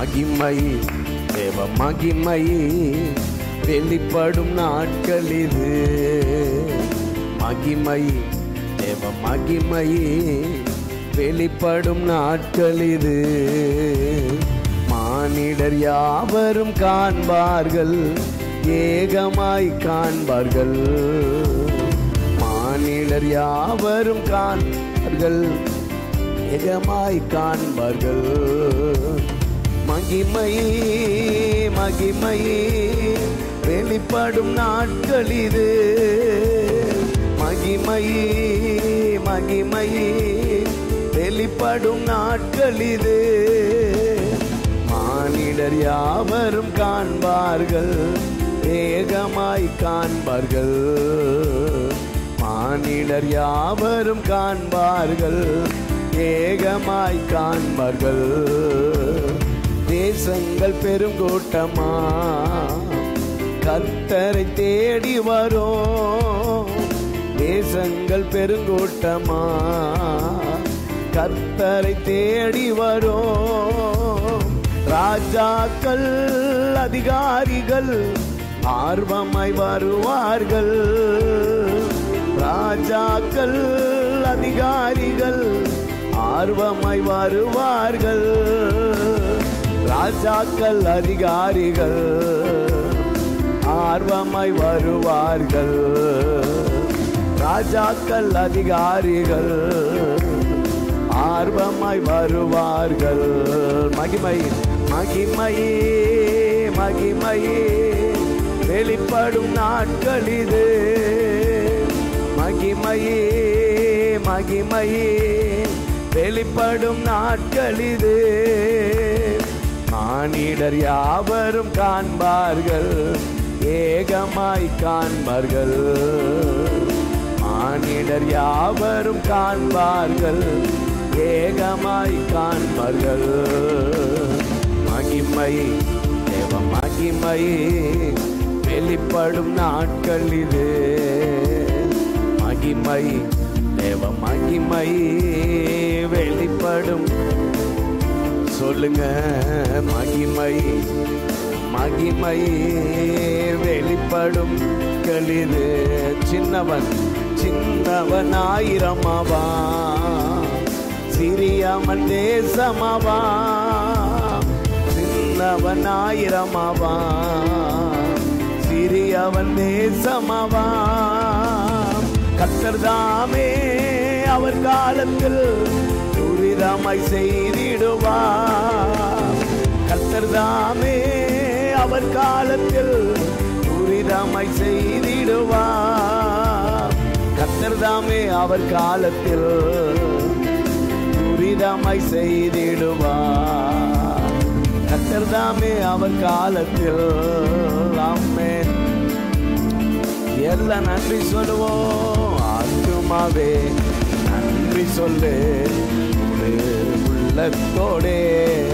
மகிமை தேவ மகிமை வெளிப்படும் நாட்கள் இது மகிமை தேவ மகிமை வெளிப்படும் நாட்கள் இது மானிடர் யாவரும் காண்பார்கள் ஏகமாய் காண்பார்கள் மானிடர் யாவரும் காண்பார்கள் ஏகமாய் காண்பார்கள் மகிமை மகிமை வெளிப்படும் நாட்கள் இது மகிமை மகிமை வெளிப்படும் நாட்கள் இது மானிடர் யாவரும் காண்பார்கள் ஏகமாய் காண்பார்கள் மானிடர் யாவரும் காண்பார்கள் ஏகமாய் காண்பார்கள் தேசங்கள் பெருங்கூட்டமா கர்த்தரை தேடி வரும் தேசங்கள் பெருங்கூட்டமா கர்த்தரை தேடி வரும் ராஜாக்கள் அதிகாரிகள் ஆர்வமாய் வருவார்கள் ராஜாக்கள் அதிகாரிகள் ஆர்வமாய் வருவார்கள் ராஜாக்கள் அதிகாரிகள் ஆர்வமாய் வருவார்கள் ராஜாக்கள் அதிகாரிகள் ஆர்வமாய் வருவார்கள் மகிமை மகிமை மகிமை வெளிப்படும் நாட்கள் இது மகிமையே மகிமையே வெளிப்படும் நாட்கள் இது மானிடர் யாவரும் காண்பார்கள் ஏகமாய் காண்பார்கள் மானிடர் யாவரும் காண்பார்கள் ஏகமாய் காண்பார்கள் மகிமை தேவ மகிமை வெளிப்படும் நாட்கள் இது மகிமை தேவ மகிமை வெளிப்படும் சொல்லுங்க மகிமை மகிமை வெளிப்படும் களிது சின்னவன் சின்னவன் ஆயிரமாவா சிறியவன் தேசமாவா சின்னவன் ஆயிரமாவா சிறியவன் தேசமாவா கத்தர்தாமே அவர் காலத்தில் துரிதமாய் செய்திடுவார் கத்தர்தாமே அவர் காலத்தில் துரிதமாய் செய்திடுவார் கத்தர்தாமே அவர் காலத்தில் துரிதமாய் செய்திடுவார் கத்தர்தாமே அவர் காலத்தில் ஆமென் எல்லாம் நன்றி சொல்லுவோம் ஆத்துமாவே நன்றி சொல்லு முழு உள்ளத்தோடே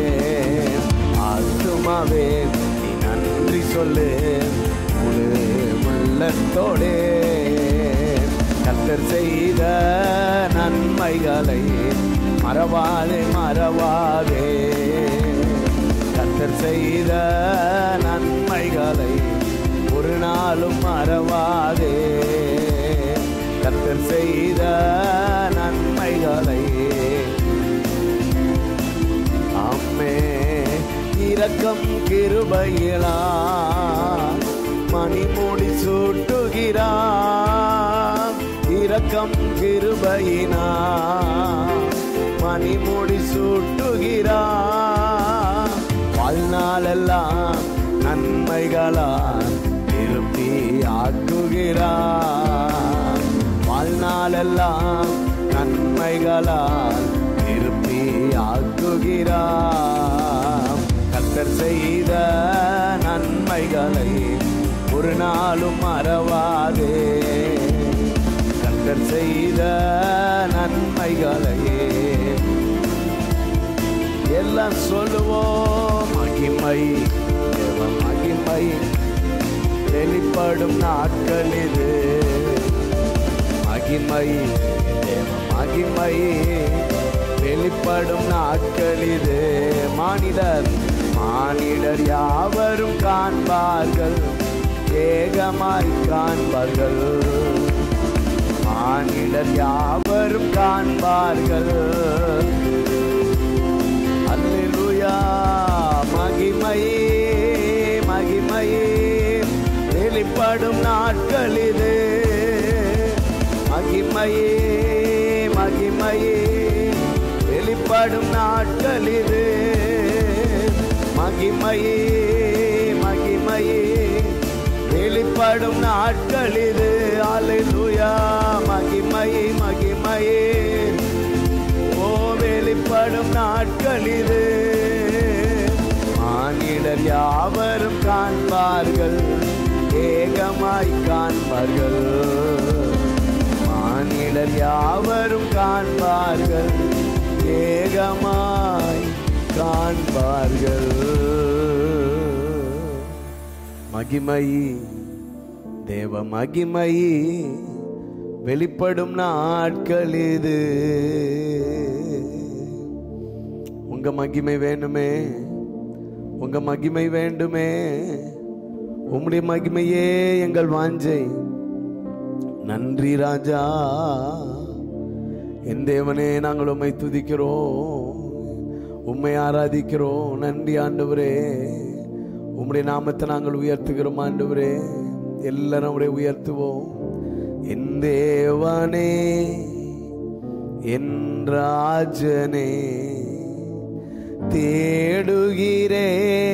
ஆத்துமாவே நீ நன்றி சொல்லு முழு உள்ளத்தோடே கத்தர் செய்த நன்மைகளை மறவாதே மறவாதே கத்தர் செய்த நன்மைகளை ஒரு நாளும் மறவாதே கத்தர் செய்த நன்மைகளை அம்மே இரக்கம் கிருபையிலா மணிமூடி சூட்டுகிறா இரக்கம் கிருபையினா மணிமூடி சூட்டுகிறா வாழ்நாளெல்லாம் நன்மைகளால் திருப்தி ஆக்குகிறார் வாழ்நாளெல்லாம் நன்மைகளால் திருப்தி ஆக்குகிறார் கத்தர் செய்த நன்மைகளை ஒரு நாளும் மறவாதே கத்தர் செய்த நன்மைகளையே எல்லாம் சொல்லுவோம் மகிமை தேவ மகிமை வெளிப்படும் நாட்கள் இது மகிமை தேவ மகிமை வெளிப்படும் நாட்கள் இது மானிடர் மானிடர் யாவரும் காண்பார்கள் ஏகமாய் காண்பார்கள் மானிடர் யாவரும் காண்பார்கள் அல்லேலூயா மகிமையே மகிமையே வெளிப்படும் நாட்கள் இது மகிமையே மகிமையே வெளிப்படும் நாட்கள் இது மகிமையே மகிமையே வெளிப்படும் நாட்கள் இது அல்லேலூயா மகிமையே மகிமையே ஓ வெளிப்படும் நாட்கள் இது மானிடர் யாவரும் காண்பார்கள் ஏகமாய் காண்பார்கள் மானிடர் யாவரும் காண்பார்கள் ஏகமாய் காண்பார்கள் மகிமை தேவ மகிமை வெளிப்படும் நாட்கள் இது உங்க மகிமை வேண்டுமே உங்க மகிமை வேண்டுமே உம்முடைய மகிமையே எங்கள் வாஞ்சை நன்றி ராஜா என் தேவனே நாங்கள் உம்மை துதிக்கிறோம் உம்மை ஆராதிக்கிறோம் நன்றி ஆண்டவரே உம்முடைய நாமத்தை நாங்கள் உயர்த்துகிறோம் ஆண்டவரே எல்லாரும் உடைய உயர்த்துவோம் என் தேவனே என் ராஜனே தேடுகிறே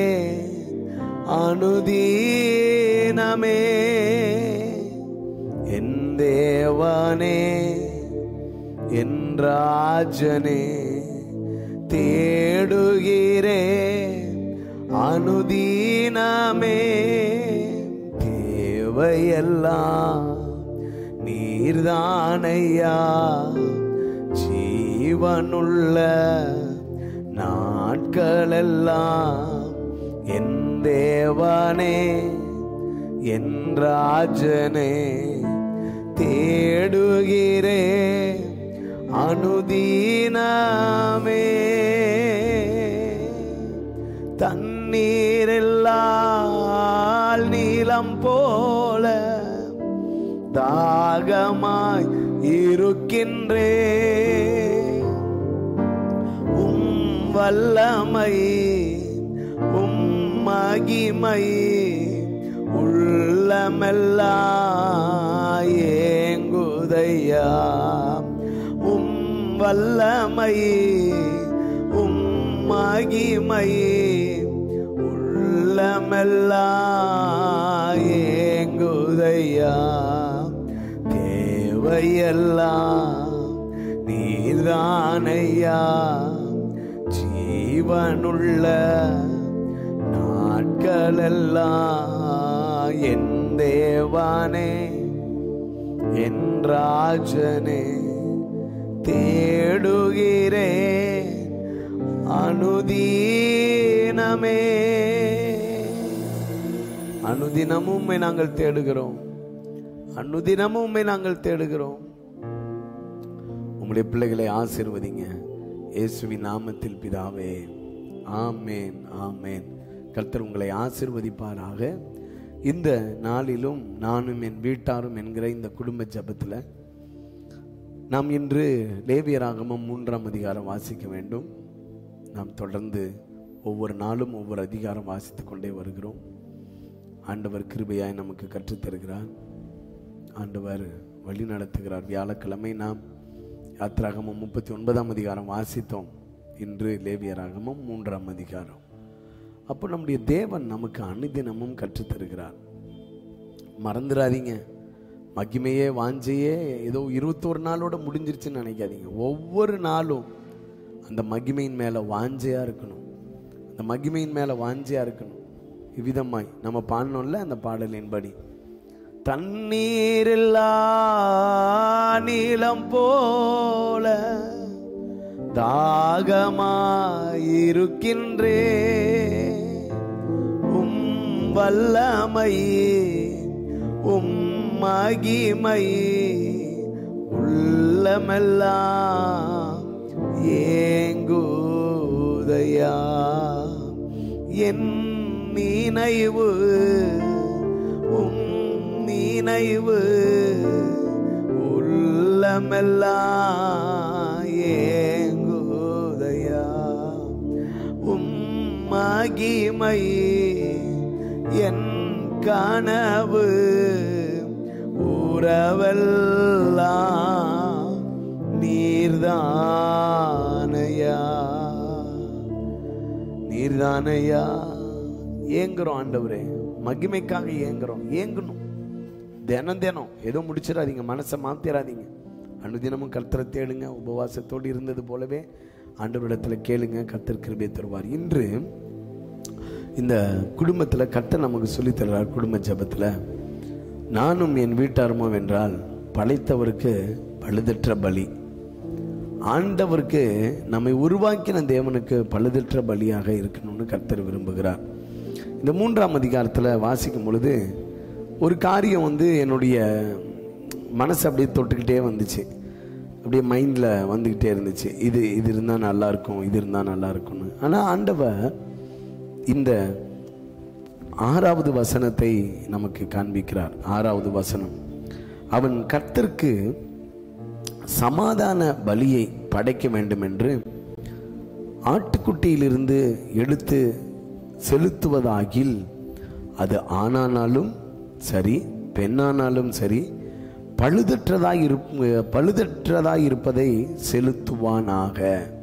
அனுதீனமே என் தேவனே என் ராஜனே தேடுகிறே அனுதீனமே தேவையெல்லாம் நீர்தானையா ஜீவனுள்ள நாட்களெல்லாம் என் தேவனே என் ராஜனே தேடுகிறே அனுதீனமே தண்ணீரெல்லாம் நீளம் போல தாகமாய் இருக்கின்றே உம் வல்லமை உம் மகிமை உள்ளமெல்லாம் ஏங்குதையா உம் வல்லமை உம் மகிமை உள்ளமெல்லாம் ஏங்குதையா தேவையெல்லாம் நீதானையா ஜீவனுள்ள நாட்களெல்லாம் என் தேவானே என் ராஜனே தேடுகிறே அனுதீனமே அனுதினமும் உம்மை நாங்கள் தேடுகிறோம் அனுதினமும் உம்மை நாங்கள் தேடுகிறோம் உம்முடைய பிள்ளைகளை ஆசீர்வதிங்க இயேசுவின் நாமத்தில் பிதாவே ஆமேன் ஆமேன் கர்த்தர் உங்களை ஆசீர்வதிப்பாராக இந்த நாளிலும் நானும் என் வீட்டாரும் என்கிற இந்த குடும்ப ஜபத்தில் நாம் இன்று லேவியராகமம் மூன்றாம் அதிகாரம் வாசிக்க வேண்டும் நாம் தொடர்ந்து ஒவ்வொரு நாளும் ஒவ்வொரு அதிகாரம் வாசித்துக் கொண்டே வருகிறோம் ஆண்டவர் கிருபையாய் நமக்கு கற்றுத்தருகிறார் ஆண்டவர் வழி நடத்துகிறார் வியாழக்கிழமை நாம் யாத்திராகமம் முப்பத்தி ஒன்பதாம் அதிகாரம் வாசித்தோம் இன்று லேவியராகமம் மூன்றாம் அதிகாரம் அப்போ நம்முடைய தேவன் நமக்கு அனுதினமும் கற்றுத்தருகிறார் மறந்துடாதீங்க மகிமையே வாஞ்சையே ஏதோ இருபத்தோரு நாளோட முடிஞ்சிருச்சுன்னு நினைக்காதீங்க ஒவ்வொரு நாளும் அந்த மகிமையின் மேலே வாஞ்சையாக இருக்கணும் அந்த மகிமையின் மேலே வாஞ்சையாக இருக்கணும் இவ்விதமாய் நம்ம பாடணும்ல அந்த பாடலின்படி தண்ணீரில்லா நீளம் போல தாகமாயிருக்கின்றே உம் வல்லமை உம் மகிமை உள்ளமெல்லாம் ஏங்குதையா என் நினைவு உம் நினைவு உள்ளமெல்லாம் ஏங்குதையா உம் மகிமை என் கனவு உறவெல்லாம் நீர்தானையா நீர்தானையா ஏங்குறோம் ஆண்டவரே மகிமைக்காக ஏங்குறோம் ஏங்கணும் தினம் தினம் ஏதோ முடிச்சிடாதீங்க மனசை மாத்திராதீங்க அனுதினமும் கர்த்தரை தேடுங்க உபவாசத்தோடு இருந்தது போலவே ஆண்டவரிடத்தில் கேளுங்க கர்த்தர் கிருபை தருவார் இன்று இந்த குடும்பத்தில் கர்த்தர் நமக்கு சொல்லித் தர்றார் குடும்ப ஜெபத்தில் நானும் என் வீட்டாருமோ என்றால் படைத்தவருக்கு பழுதற்ற பலி ஆண்டவருக்கு நம்மை உருவாக்கின தேவனுக்கு பழுதற்ற பலியாக இருக்கணும்னு கர்த்தர் விரும்புகிறார் இந்த மூன்றாம் அதிகாரத்தில் வாசிக்கும் பொழுது ஒரு காரியம் வந்து என்னுடைய மனசு அப்படியே தொட்டுக்கிட்டே வந்துச்சு அப்படியே மைண்டில் வந்துக்கிட்டே இருந்துச்சு இது இது இருந்தால் நல்லா இருக்கும் இது இருந்தால் நல்லா இருக்கும்னு ஆனால் ஆண்டவர் இந்த ஆறாவது வசனத்தை நமக்கு காண்பிக்கிறார் ஆறாவது வசனம் அவன் கர்த்தருக்கு சமாதான பலியை படைக்க வேண்டும் என்று ஆட்டுக்குட்டியிலிருந்து எடுத்து செலுத்துவதாகில் அது ஆணானாலும் சரி பெண்ணானாலும் சரி பழுதற்றதாய் இருப் பழுதற்றதாய் இருப்பதை செலுத்துவானாக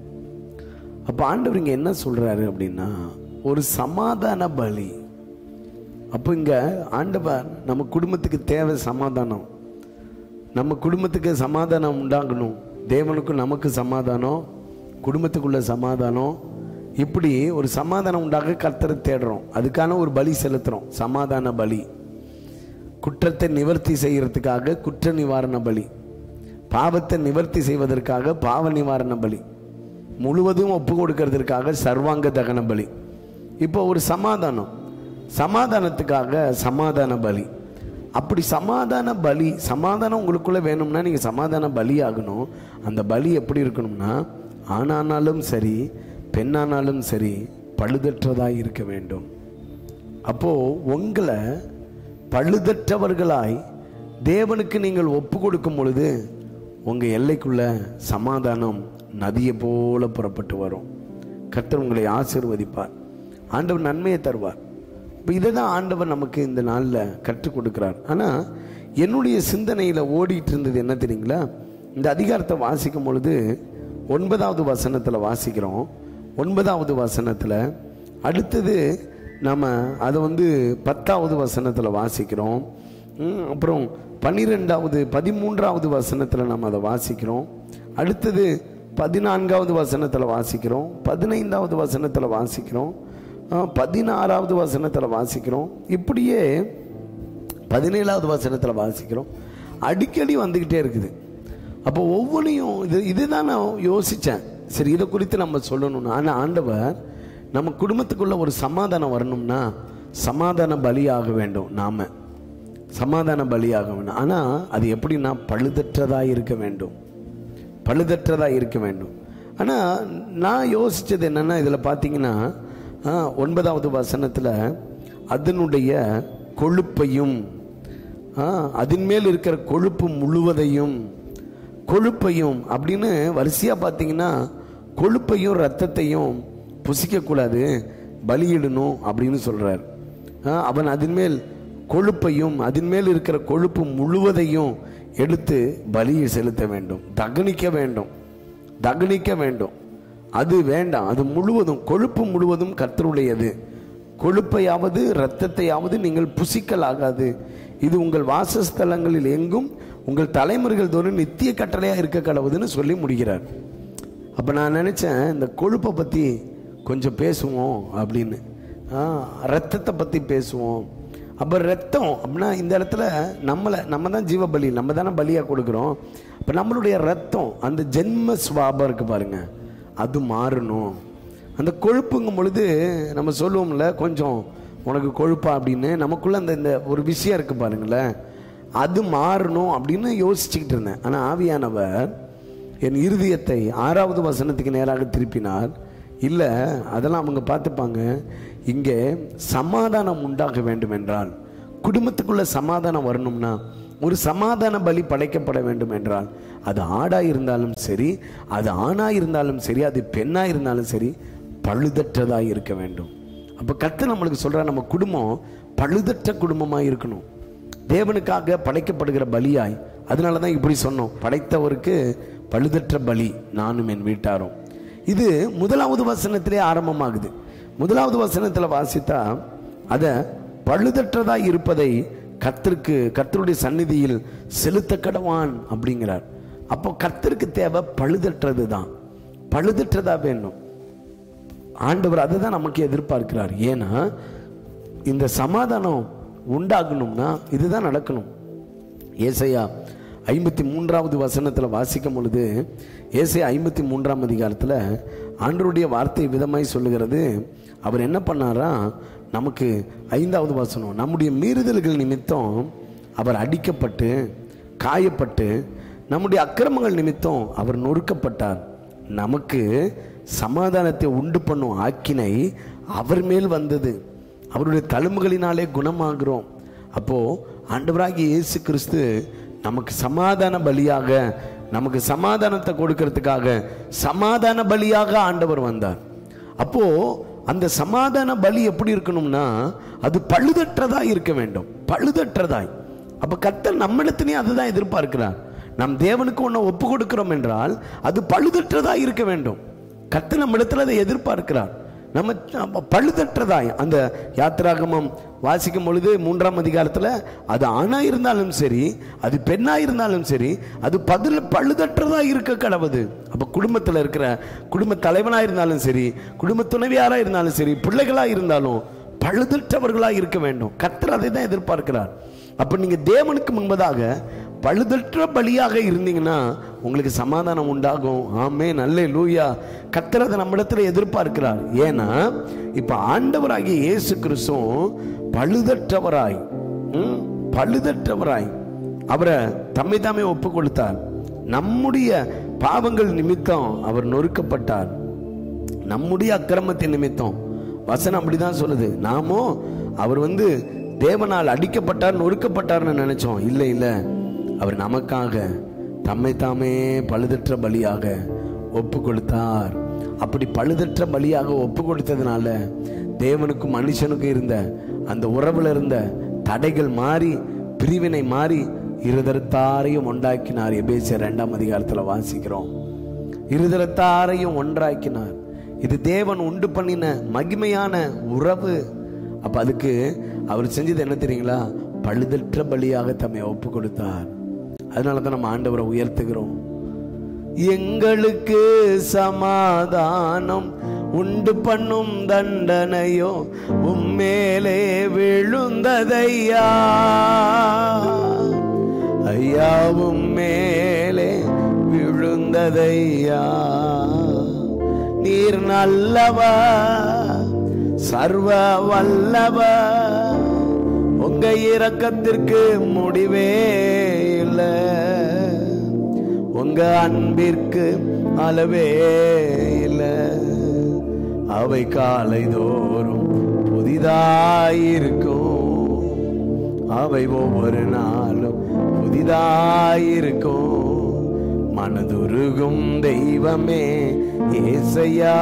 அப்போ ஆண்டவர் இங்க என்ன சொல்றாரு அப்படின்னா ஒரு சமாதான பலி அப்போ இங்க ஆண்டவர் நம்ம குடும்பத்துக்கு தேவை சமாதானம் நம்ம குடும்பத்துக்கு சமாதானம் உண்டாகணும் தேவனுக்கும் நமக்கு சமாதானம் குடும்பத்துக்குள்ள சமாதானம் இப்படி ஒரு சமாதானம் உண்டாக கர்த்தரை தேடுறோம் அதுக்கான ஒரு பலி செலுத்துறோம் சமாதான பலி குற்றத்தை நிவர்த்தி செய்யறதுக்காக குற்ற நிவாரண பலி பாவத்தை நிவர்த்தி செய்வதற்காக பாவ நிவாரண பலி முழுவதும் ஒப்பு கொடுக்கறதற்காக சர்வாங்க தகன பலி இப்போ ஒரு சமாதானம் சமாதானத்துக்காக சமாதான பலி அப்படி சமாதான பலி சமாதானம் உங்களுக்குள்ள வேணும்னா நீங்க சமாதான பலி ஆகணும் அந்த பலி எப்படி இருக்கணும்னா ஆணானாலும் சரி பெண்ணானாலும் சரி பழுதற்றதாய் இருக்க வேண்டும் அப்போ உங்களை பழுதற்றவர்களாய் தேவனுக்கு நீங்கள் ஒப்பு கொடுக்கும் பொழுது உங்க எல்லைக்குள்ள சமாதானம் நதியை போல புறப்பட்டு வரும் கர்த்தர் உங்களை ஆசீர்வதிப்பார் ஆண்டவர் நன்மையை தருவார் இப்போ இதை தான் ஆண்டவர் நமக்கு இந்த நாளில் கற்றுக் கொடுக்கிறார் ஆனால் என்னுடைய சிந்தனையில் ஓடிட்டு இருந்தது என்ன தெரியுங்களா இந்த அதிகாரத்தை வாசிக்கும் பொழுது ஒன்பதாவது வசனத்தில் வாசிக்கிறோம் ஒன்பதாவது வசனத்தில் அடுத்தது நம்ம அதை வந்து பத்தாவது வசனத்தில் வாசிக்கிறோம் ம், அப்புறம் பன்னிரெண்டாவது பதிமூன்றாவது வசனத்தில் நம்ம அதை வாசிக்கிறோம் அடுத்தது பதினான்காவது வசனத்தில் வாசிக்கிறோம் பதினைந்தாவது வசனத்தில் வாசிக்கிறோம் ஆ, பதினாறாவது வசனத்தில் வாசிக்கிறோம் இப்படியே பதினேழாவது வசனத்தில் வாசிக்கிறோம் அடிக்கடி வந்துக்கிட்டே இருக்குது அப்போ ஒவ்வொன்றையும் இது இதுதான் நான் யோசித்தேன் சரி இதை குறித்து நம்ம சொல்லணும்னு ஆனால் ஆண்டவர் நம்ம குடும்பத்துக்குள்ள ஒரு சமாதானம் வரணும்னா சமாதான பலியாக வேண்டும் நாம சமாதான பலியாக வேண்டும் ஆனால் அது எப்படின்னா பழுதற்றதாக இருக்க வேண்டும் பழுதற்றதாக இருக்க வேண்டும் ஆனால் நான் யோசித்தது என்னென்னா இதில் பார்த்தீங்கன்னா ஆ, ஒன்பதாவது வசனத்தில் அதனுடைய கொழுப்பையும் ஆ, அதின் மேல் இருக்கிற கொழுப்பு முழுவதையும் கொழுப்பையும் அப்படின்னு வரிசையாக பார்த்தீங்கன்னா கொழுப்பையும் ரத்தத்தையும் புசிக்கக்கூடாது பலியிடணும் அப்படின்னு சொல்றார் ஆ, அவன் அதன் மேல் கொழுப்பையும் அதன் மேல் இருக்கிற கொழுப்பு முழுவதையும் எடுத்து பலியை செலுத்த வேண்டும் தகனிக்க வேண்டும் தகனிக்க வேண்டும் அது வேண்டாம் அது முழுவதும் கொழுப்பு முழுவதும் கர்த்தருடையது கொழுப்பையாவது இரத்தத்தையாவது நீங்கள் புசிக்கலாகாது இது உங்கள் வாசஸ்தலங்களில் எங்கும் உங்கள் தலைமுறைகள் தோறும் நித்திய கட்டளையா இருக்க கடவுதுன்னு சொல்லி முடிக்கிறார் அப்போ நான் நினச்சேன் இந்த கொழுப்பை பற்றி கொஞ்சம் பேசுவோம் அப்படின்னு ஆ, ரத்தத்தை பற்றி பேசுவோம் அப்போ ரத்தம் அப்படின்னா இந்த இடத்துல நம்மளை நம்ம தான் ஜீவ பலி நம்ம தானே பலியாக கொடுக்குறோம் அப்போ நம்மளுடைய ரத்தம் அந்த ஜென்ம சுவாபம் இருக்கு பாருங்க அது மாறணும் அந்த கொழுப்புங்கும் பொழுது நம்ம சொல்லுவோம்ல கொஞ்சம் உனக்கு கொழுப்பா அப்படின்னு நமக்குள்ள அந்த இந்த ஒரு விஷயம் இருக்கு பாருங்களேன் அது மாறணும் அப்படின்னு யோசிச்சுக்கிட்டு இருந்தேன் ஆனால் ஆவியானவர் என் இருதயத்தை ஆறாவது வசனத்துக்கு நேராக திருப்பினார் இல்லை அதெல்லாம் அவங்க பார்த்துப்பாங்க இங்கே சமாதானம் உண்டாக வேண்டும் என்றால் குடும்பத்துக்குள்ள சமாதானம் வரணும்னா ஒரு சமாதான பலி படைக்கப்பட வேண்டும் என்றால் அது ஆடா இருந்தாலும் சரி அது ஆணா இருந்தாலும் சரி அது பெண்ணா இருந்தாலும் சரி பழுதற்றதா இருக்க வேண்டும் அப்ப கத்து நம்மளுக்கு சொல்ற நம்ம குடும்பம் பழுதற்ற குடும்பமா இருக்கணும் தேவனுக்காக படைக்கப்படுகிற பலியாய் அதனால தான் இப்படி சொன்னோம் படைத்தவருக்கு பழுதற்ற பலி நானும் என் வீட்டாரும் இது முதலாவது வசனத்திலே ஆரம்பமாகுது முதலாவது வசனத்தில் வாசித்தா அதை பழுதற்றதா இருப்பதை கர்த்தருக்கு கர்த்தருடைய சந்நிதியில் செலுத்த கடவான் அப்படிங்கிறார் அப்போ கர்த்தருக்கு தேவை பழுதற்றது தான் பழுதற்றதா வேணும் ஆண்டவர் அதை தான் நமக்கு எதிர்பார்க்கிறார் ஏன்னா இந்த சமாதானம் உண்டாகணும்னா இதுதான் நடக்கணும் ஏசையா ஐம்பத்தி மூன்றாவது வசனத்தில் வாசிக்கும் பொழுது ஏசையா ஐம்பத்தி மூன்றாம் அதிகாரத்தில் ஆண்டருடைய வார்த்தை விதமாய் சொல்லுகிறது அவர் என்ன பண்ணாரா நமக்கு ஐந்தாவது வசனம் நம்முடைய மீறுதல்கள் நிமித்தம் அவர் அடிக்கப்பட்டு காயப்பட்டு நம்முடைய அக்கிரமங்கள் நிமித்தம் அவர் நொறுக்கப்பட்டார் நமக்கு சமாதானத்தை உண்டு பண்ணும் ஆக்கினை அவர் மேல் வந்தது அவருடைய தழும்புகளினாலே குணமாகிறோம் அப்போ ஆண்டவராகிய இயேசு கிறிஸ்து நமக்கு சமாதான பலியாக நமக்கு சமாதானத்தை கொடுக்கறதுக்காக சமாதான பலியாக ஆண்டவர் வந்தார் அப்போ அந்த சமாதான பலி எப்படி இருக்கணும்னா அது பழுதற்றதா இருக்க வேண்டும் பழுதற்றதாய் அப்ப கர்த்தர் நம்மிடத்திலேயே அதுதான் எதிர்பார்க்கிறார் நம் தேவனுக்கு ஒன்று ஒப்பு கொடுக்கிறோம் என்றால் அது பழுதற்றதா இருக்க வேண்டும் கர்த்தர் நம்மிடத்தில் அதை எதிர்பார்க்கிறார் நம்ம நம்ம பழுதற்றதாய் அந்த யாத்திராகமம் வாசிக்கும் பொழுது மூன்றாம் அதிகாரத்தில் அது ஆணா இருந்தாலும் சரி அது பெண்ணா இருந்தாலும் சரி அது பதில் பழுதற்றதா இருக்க கடவுது அப்ப குடும்பத்தில் இருக்கிற குடும்ப தலைவனா இருந்தாலும் சரி குடும்ப துணைவியாரா இருந்தாலும் சரி பிள்ளைகளா இருந்தாலும் பழுதற்றவர்களா இருக்க வேண்டும் கர்த்தர் அதை தான் எதிர்பார்க்கிறார் அப்ப நீங்க தேவனுக்கு முன்பதாக பழுதற்ற பலியாக இருந்தீங்கன்னா உங்களுக்கு சமாதானம் உண்டாகும் ஆமே நல்ல லூயா கர்த்தர் அதை நம்மிடத்துல எதிர்பார்க்கிறார் ஏன்னா இப்ப ஆண்டவராகிய இயேசு கிறிஸ்துவும் பழுதற்றவராய் ம், பழுதற்றவராய் அவரை தம்மை தாமே ஒப்பு கொடுத்தார் நம்முடைய பாவங்கள் நிமித்தம் அவர் நொறுக்கப்பட்டார் நம்முடைய அக்கிரமத்தின் நிமித்தம் வசனம் அப்படிதான் சொல்லுது நாமோ அவர் வந்து தேவனால் அடிக்கப்பட்டார் நொறுக்கப்பட்டார்னு நினைச்சோம் இல்லை இல்லை அவர் நமக்காக தம்மை தாமே பழுதற்ற பலியாக ஒப்பு கொடுத்தார் அப்படி பழுதற்ற பலியாக ஒப்பு கொடுத்ததுனால தேவனுக்கும் மனுஷனுக்கும் இருந்த அந்த உறவுல இருந்த தடைகள் மாறி பிரிவினை மாறி இருதரத்தாரையும் உண்டாக்கினார் எபேசியர் இரண்டாம் அதிகாரத்தில் வாசிக்கிறோம் இருதரத்தாரையும் ஒன்றாக்கினார் இது தேவன் உண்டு பண்ணின மகிமையான உறவு அப்ப அதுக்கு அவர் செஞ்சது என்ன தெரியுங்களா பழுதற்ற பலியாக தம்மை ஒப்பு கொடுத்தார் அதனால தான் நம்ம ஆண்டவரை உயர்த்துகிறோம் எங்களுக்கு சமாதானம் உண்டு பண்ணும் தண்டனையோ உம்மேலே விழுந்ததையா ஐயா உம்மேலே விழுந்ததையா நீர் நல்லவா சர்வ வல்லவா உங்க இரக்கத்திற்கு முடிவே இல்லை உங்க அன்பிற்கு அளவே இல்லை அவை காலை தோறும் புதிதாயிருக்கும் அவை ஒவ்வொரு நாளும் புதிதாயிருக்கும் மனதுருகும் தெய்வமே ஏசையா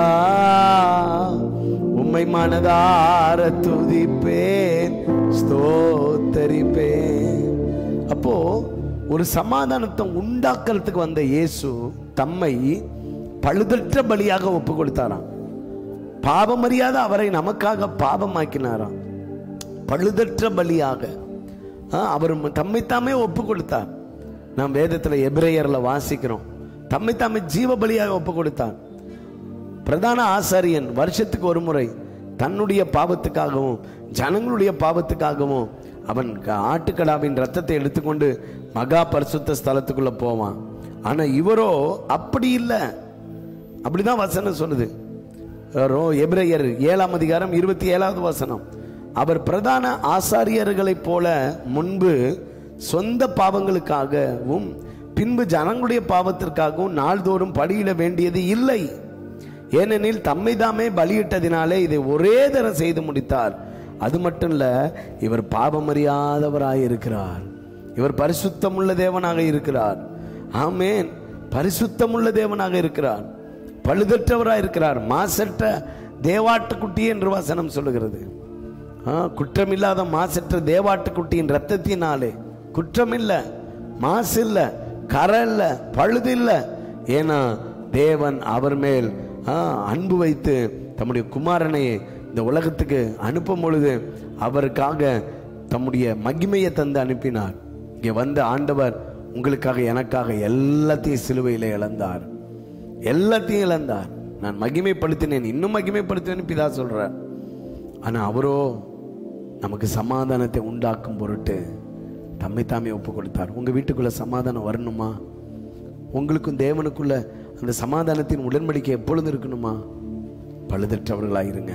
உம்மை மனதார துதிப்பேன் ஸ்தோத்தரிப்பேன் அப்போ ஒரு சமாதானத்தை உண்டாக்குறதுக்கு வந்த இயேசு தம்மை பழுதற்ற பலியாக ஒப்பு கொடுத்தாராம் பாவமறியாத அவரை நமக்காக பாவமாக்கினாராம் பழுதற்ற பலியாக ஆ, அவர் தம்மை தாமே ஒப்பு கொடுத்தார் நாம் வேதத்தில் எபிரேயர்ல வாசிக்கிறோம் தம்மை தாமே ஜீவ பலியாக ஒப்பு கொடுத்தார் பிரதான ஆசாரியன் வருஷத்துக்கு ஒரு முறை தன்னுடைய பாவத்துக்காகவும் ஜனங்களுடைய பாவத்துக்காகவும் அவன் க- ஆட்டுக்கடாவின் ரத்தத்தை எடுத்துக்கொண்டு மகா பரிசுத்த ஸ்தலத்துக்குள்ள போவான் ஆனா இவரோ அப்படி இல்லை அப்படிதான் வசனம் சொல்லுது ரோ எபிரேயர் ஏழாம் அதிகாரம் இருபத்தி ஏழாவது வசனம் அவர் பிரதான ஆசாரியர்களைப் போல முன்பு சொந்த பாவங்களுக்காகவும் பின்பு ஜனங்களுடைய பாவத்திற்காகவும் நாள்தோறும் பலியிட வேண்டியது இல்லை ஏனெனில் தம்மை தாமே பலியிட்டதினாலே இதை ஒரே தரம் செய்து முடித்தார் அது மட்டும் இல்ல இவர் பாவமறியாதவராய் இருக்கிறார் இவர் பரிசுத்தமுள்ள தேவனாக இருக்கிறார் ஆமேன் பரிசுத்தமுள்ள தேவனாக இருக்கிறார் பழுதற்றவராய் இருக்கிறார் மாசற்ற தேவாட்டுக்குட்டி என்று வசனம் சொல்லுகிறது ஆ, குற்றமில்லாத மாசற்ற தேவாட்டுக்குட்டியின் ரத்தத்தினாலே குற்றம் இல்ல மாசு இல்ல கரை இல்ல பழுது இல்ல ஏன்னா தேவன் அவர் மேல் ஆ, அன்பு வைத்து தம்முடைய குமாரனை இந்த உலகத்துக்கு அனுப்பும் பொழுது அவருக்காக தம்முடைய மகிமையை தந்து அனுப்பினார் இங்கே வந்த ஆண்டவர் உங்களுக்காக எனக்காக எல்லாத்தையும் சிலுவையில் இழந்தார் எல்லாத்தையும் இழந்தார் நான் மகிமைப்படுத்தினேன் இன்னும் மகிமைப்படுத்துவேன் பிதா சொல்றார் ஆனா அவரோ நமக்கு சமாதானத்தை உண்டாக்கும் பொருட்டு தம்மை தாமே ஒப்பு கொடுத்தார் உங்க வீட்டுக்குள்ள சமாதானம் வரணுமா உங்களுக்கும் தேவனுக்குள்ள அந்த சமாதானத்தின் உடன்படிக்கை எப்பொழுது இருக்கணுமா பழுதற்றவர்களாயிருங்க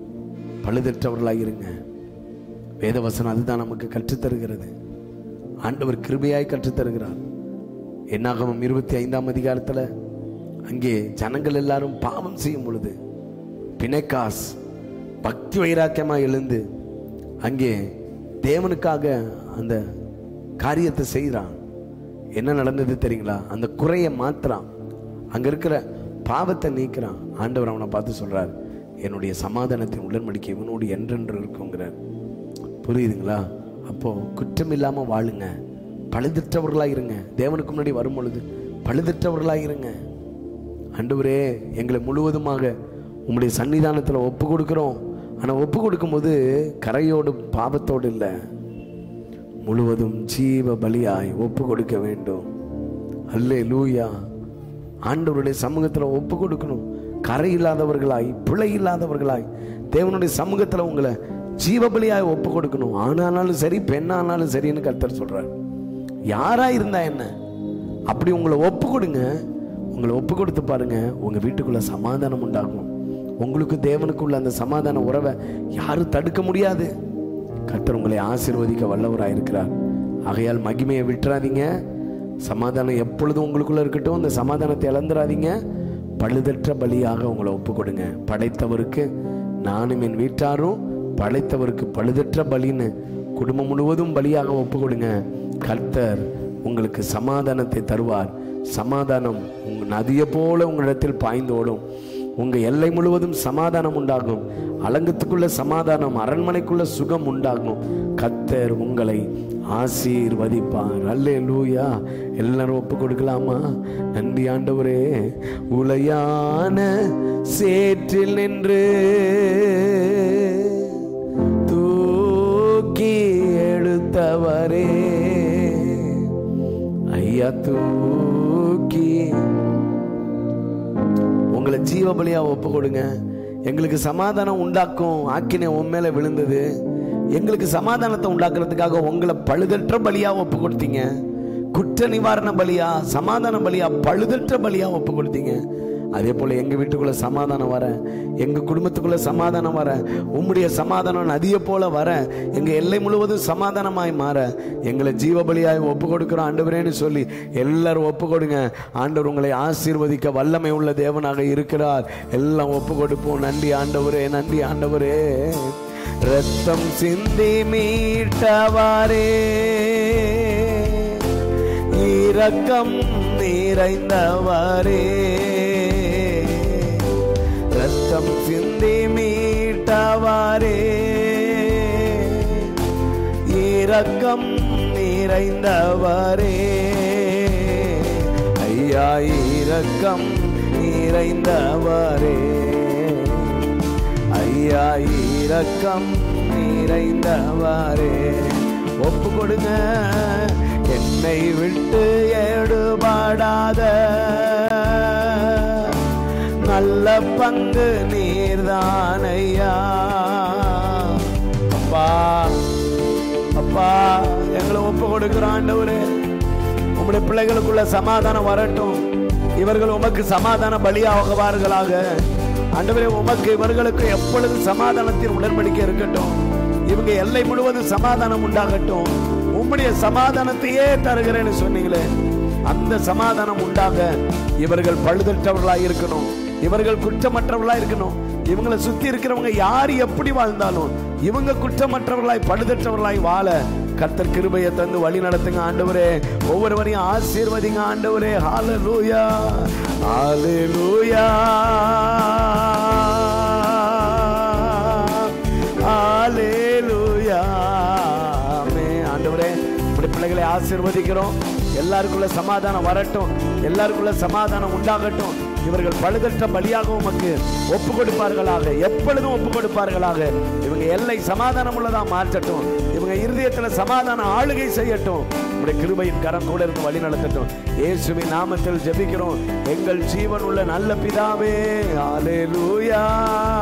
பழுதற்றவர்களாயிருங்க வேதவசனம் அதுதான் நமக்கு கற்றுத்தருகிறது ஆண்டவர் கிருபையாய் கற்றுத்தருகிறார் என்னாகமம் இருபத்தி ஐந்தாம் அதிகாரத்துல அங்கே ஜனங்கள் எல்லாரும் பாவம் செய்யும் பொழுது பிணைக்காஸ் பக்தி வைராக்கியமா எழுந்து அங்கே தேவனுக்காக அந்த காரியத்தை செய்கிறான் என்ன நடந்தது தெரியுங்களா அந்த குறைய மாத்துறான் அங்க இருக்கிற பாவத்தை நீக்கிறான் ஆண்டவர் அவனை பார்த்து சொல்றார் என்னுடைய சமாதானத்தின் உடன்படிக்கை இவனோடு என்றென்று இருக்குங்கிறார் புரியுதுங்களா அப்போ குற்றம் இல்லாம வாழுங்க பழுதற்றவர்களா இருங்க தேவனுக்கு முன்னாடி வரும் பொழுது பழுதற்றவர்களா இருங்க ஆண்டவரே எங்களை முழுவதுமாக உம்முடைய சன்னிதானத்தில் ஒப்பு கொடுக்கிறோம் ஆனால் ஒப்பு கொடுக்கும்போது கரையோடு பாவத்தோடு இல்லை முழுவதும் ஜீவ பலியாய் ஒப்பு கொடுக்க வேண்டும் அல்லே லூயா ஆண்டவருடைய சமூகத்தில் ஒப்பு கொடுக்கணும் கரை இல்லாதவர்களாய் பிழை இல்லாதவர்களாய் தேவனுடைய சமூகத்தில் உங்களை ஜீவ பலியாய் ஒப்பு கொடுக்கணும் ஆணானாலும் சரி பெண்ணானாலும் சரின்னு கர்த்தர் சொல்றார் யாரா இருந்தா என்ன அப்படி உங்களை ஒப்பு கொடுங்க உங்களை ஒப்பு கொடுத்து பாருங்க உங்க வீட்டுக்குள்ள சமாதானம் உண்டாகும் உங்களுக்கு தேவனுக்குள்ள அந்த சமாதான உறவை யாரும் தடுக்க முடியாது கர்த்தர் உங்களை ஆசீர்வதிக்க வல்லவராயிருக்கிறார் ஆகையால் மகிமையை விட்டுறாதீங்க சமாதானம் எப்பொழுதும் உங்களுக்குள்ள இருக்கட்டும் அந்த சமாதானத்தை இழந்துடாதீங்க பழுதற்ற பலியாக உங்களை ஒப்பு கொடுங்க படைத்தவருக்கு நானும் என் வீட்டாரும் படைத்தவருக்கு பழுதற்ற பலின்னு குடும்பம் முழுவதும் பலியாக ஒப்பு கொடுங்க கர்த்தர் உங்களுக்கு சமாதானத்தை தருவார் சமாதானம் உங்க நதியை போல உங்களிடத்தில் பாய்ந்து ஓடும் உங்க எல்லை முழுவதும் சமாதானம் உண்டாகும் அலங்கத்துக்குள்ள சமாதானம் அரண்மனைக்குள்ள சுகம் உண்டாகும் கத்தர் உங்களை ஆசீர்வதிப்பார் அல்லே லூயா எல்லாரும் ஒப்பு கொடுக்கலாமா நன்றி ஆண்டவரே உலையான சேற்றில் நின்று தூக்கி எடுத்தவரே ஐயா தூக்கி உங்களை ஜீவ பலியா ஒப்பு கொடுங்க எங்களுக்கு சமாதானம் உண்டாக்கும் ஆக்கினை உன் மேல விழுந்தது எங்களுக்கு சமாதானத்தை உண்டாக்குறதுக்காக உங்களை பழுதற்ற பலியா ஒப்பு கொடுத்தீங்க குற்ற நிவாரண பலியா சமாதான பலியா பழுதற்ற பலியா ஒப்பு கொடுத்தீங்க அதே போல எங்க வீட்டுக்குள்ள சமாதானம் வர எங்க குடும்பத்துக்குள்ள சமாதானம் வர உம்முடைய சமாதானம் நதியை போல வர எங்க எல்லை முழுவதும் சமாதானமாய் மாற எங்களை ஜீவபலியாய் ஒப்பு கொடுக்கிறோம் ஆண்டவரேன்னு சொல்லி எல்லாரும் ஒப்பு கொடுங்க ஆண்டவர் உங்களை ஆசீர்வதிக்க வல்லமை உள்ள தேவனாக இருக்கிறார் எல்லாம் ஒப்பு கொடுப்போம் நன்றி ஆண்டவரே நன்றி ஆண்டவரே ரத்தம் சிந்தி மீட்டவாரே இரக்கம் நிறைந்தவரே ரத்தம் சிந்தி மீட்டவாரே இரக்கம் நிறைந்தவரே ஐயா இரக்கம் நிறைந்தவரே ஐயா இரக்கம் நிறைந்தவரே ஒப்பு கொடுங்க என்னை விட்டு எடுபடாத நல்ல பங்கு நீர்தான் ஐயா அப்பா அப்பா எங்களை ஒப்பு கொடுக்கிறோம் ஆண்டவரே உங்களுடைய பிள்ளைகளுக்குள்ள சமாதானம் வரட்டும் இவர்கள் உமக்கு சமாதான பலியாகுவார்களாக ஆண்டவரே உமக்கு இவர்களுக்கு எப்பொழுது சமாதானத்தின் உடன்படிக்கை இருக்கட்டும் இவங்க எல்லை முழுவதும் சமாதானம் உண்டாகட்டும் உம்முடைய சமாதானத்தையே தருகிறேன்னு சொன்னீங்களே அந்த சமாதானம் உண்டாக இவர்கள் பழுதற்றவர்களாய் இருக்கணும் இவர்கள் குற்றமற்றவர்களா இருக்கணும் இவங்களை சுத்தி இருக்கிறவங்க யார் எப்படி வாழ்ந்தாலும் இவங்க குற்றமற்றவர்களாய் படுதற்றவர்களாய் வாழ கர்த்தர் கிருபையை தந்து வழி நடத்துங்க ஆண்டவரே ஒவ்வொருவரையும் ஆசீர்வதிங்க ஆண்டவரே ஹalleluya ஹalleluya ஹalleluya ஆமென் ஆண்டவரே இப்படி பிள்ளைகளை ஆசீர்வதிக்கிறோம் எல்லாருக்குள்ள சமாதானம் வரட்டும் எல்லாருக்குள்ள சமாதானம் உண்டாகட்டும் இவர்கள் பழுதற்ற பலியாக உமக்கு ஒப்பு கொடுப்பார்களாக எப்பொழுதும் ஒப்பு கொடுப்பார்களாக இவங்க எல்லை சமாதானம் உள்ளதா மாற்றட்டும் இவங்க இருதயத்துல சமாதான ஆளுகை செய்யட்டும் உடைய கிருபையின் கரம் கூட இருந்து வழி நடத்தட்டும் இயேசுவின் நாமத்தில் ஜெபிக்கிறோம் எங்கள் ஜீவன் உள்ள நல்ல பிதாவே ஹalleluya